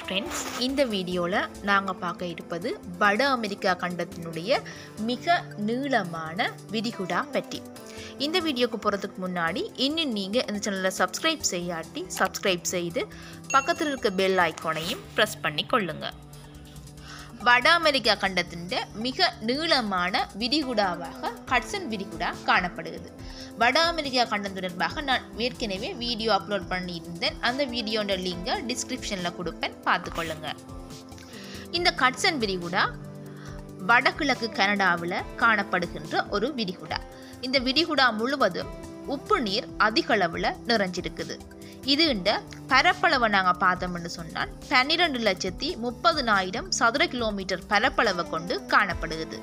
friends இந்த வீடியோவில் நாங்கள் பார்க்க இருப்பது வட அமெரிக்கா கண்டத்தினுடைய மிக நீளமான விரிகுடா பற்றி இந்த வீடியோக்கு போகிறதுக்கு முன்னாடி இன்னும் நீங்கள் இந்த சேனலை சப்ஸ்கிரைப் செய்யாட்டி சப்ஸ்கிரைப் செய்து பக்கத்தில் இருக்க பெல் ஐக்கானையும் ப்ரெஸ் பண்ணி கொள்ளுங்கள் வட அமெரிக்கா கண்டத்தின் மிக நீளமான விரிகுடாவாக ஹட்சன் விரிகுடா காணப்படுகிறது வட அமெரிக்கா கண்டம் தொடர்பாக நான் ஏற்கனவே வீடியோ அப்லோட் பண்ணியிருந்தேன் அந்த வீடியோட லிங்கை டிஸ்கிரிப்ஷனில் கொடுப்பேன் பார்த்துக்கொள்ளுங்க இந்த கட்சன் விரிகுடா வடகிழக்கு கனடாவில் காணப்படுகின்ற ஒரு விரிகுடா இந்த விரிகுடா முழுவதும் உப்பு நீர் அதிக அளவில் நிறைஞ்சிருக்குது இது இந்த பரப்பளவை நாங்கள் பார்த்தோம்னு சொன்னால் பன்னிரெண்டு லட்சத்தி முப்பதுனாயிரம் சதுர கிலோமீட்டர் பரப்பளவை கொண்டு காணப்படுகிறது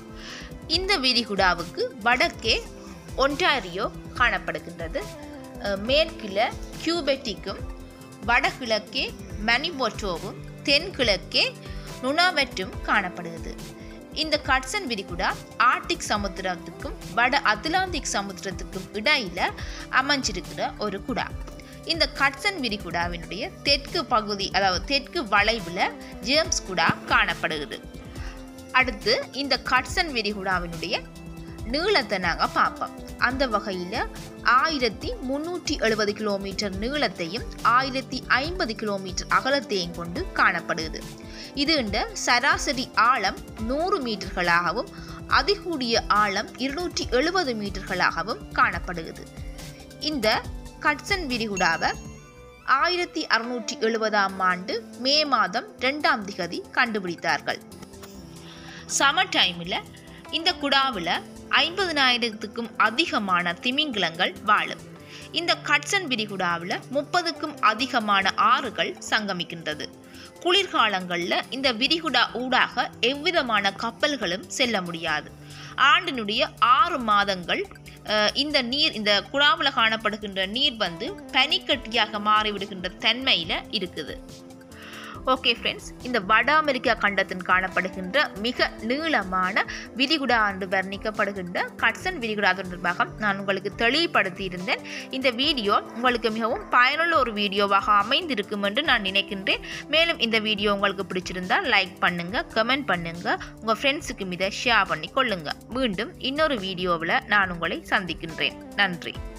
இந்த விரிகுடாவுக்கு வடக்கே ஒன்டாரியோ காணப்படுகின்றது அஹ் மேற்கில் கியூபெட்டிக்கும் வடகிழக்கே மணிமோட்டோவும் தென்கிழக்கே நுணாவெற்றும் காணப்படுகிறது இந்த கட்சன் விரிகுடா ஆர்டிக் சமுத்திரத்துக்கும் வட அத்லாந்திக் சமுத்திரத்துக்கும் இடையில அமைஞ்சிருக்கிற ஒரு குடா இந்த கட்சன் விரிகுடாவினுடைய தெற்கு பகுதி அதாவது தெற்கு வளைவில் ஜேம்ஸ் குடா காணப்படுகிறது அடுத்து இந்த கட்சன் விரிகுடாவினுடைய நீளத்தை நாங்கள் பார்ப்போம் அந்த வகையில் ஆயிரத்தி முந்நூற்றி எழுபது கிலோமீட்டர் நீளத்தையும் ஆயிரத்தி ஐம்பது கிலோமீட்டர் அகலத்தையும் கொண்டு காணப்படுகிறது இது இந்த சராசரி ஆழம் நூறு மீட்டர்களாகவும் அதிகூடிய ஆழம் இருநூற்றி எழுபது மீட்டர்களாகவும் காணப்படுகிறது இந்த கட்சன் விரிகுடாவை ஆயிரத்தி அறுநூற்றி எழுபதாம் ஆண்டு மே மாதம் ரெண்டாம் திகதி கண்டுபிடித்தார்கள் சம்மர் டைமில் இந்த குடாவில் ஐம்பதுனாயிரத்துக்கும் அதிகமான திமிங்கிலங்கள் வாழும் இந்த கட்சன் விரிகுடாவில் முப்பதுக்கும் அதிகமான ஆறுகள் சங்கமிக்கின்றது குளிர்காலங்களில் இந்த விரிகுடா ஊடாக எவ்விதமான கப்பல்களும் செல்ல முடியாது ஆண்டினுடைய ஆறு மாதங்கள் அஹ், இந்த நீர் இந்த குழாவில் காணப்படுகின்ற நீர் வந்து பனிக்கட்டியாக மாறிவிடுகின்ற தன்மையில் இருக்குது ஓகே ஃப்ரெண்ட்ஸ் இந்த வட அமெரிக்கா கண்டத்தின் காணப்படுகின்ற மிக நீளமான விரிகுடா என்று வர்ணிக்கப்படுகின்ற கட்சன் விரிகுடா தொடர்பாக நான் உங்களுக்கு தெளிவுபடுத்தி இருந்தேன் இந்த வீடியோ உங்களுக்கு மிகவும் பயனுள்ள ஒரு வீடியோவாக அமைந்திருக்கும் என்று நான் நினைக்கின்றேன் மேலும் இந்த வீடியோ உங்களுக்கு பிடிச்சிருந்தா லைக் பண்ணுங்க கமெண்ட் பண்ணுங்க உங்க ஃப்ரெண்ட்ஸுக்கு இதை ஷேர் பண்ணி கொள்ளுங்க மீண்டும் இன்னொரு வீடியோவில் நான் உங்களை சந்திக்கின்றேன் நன்றி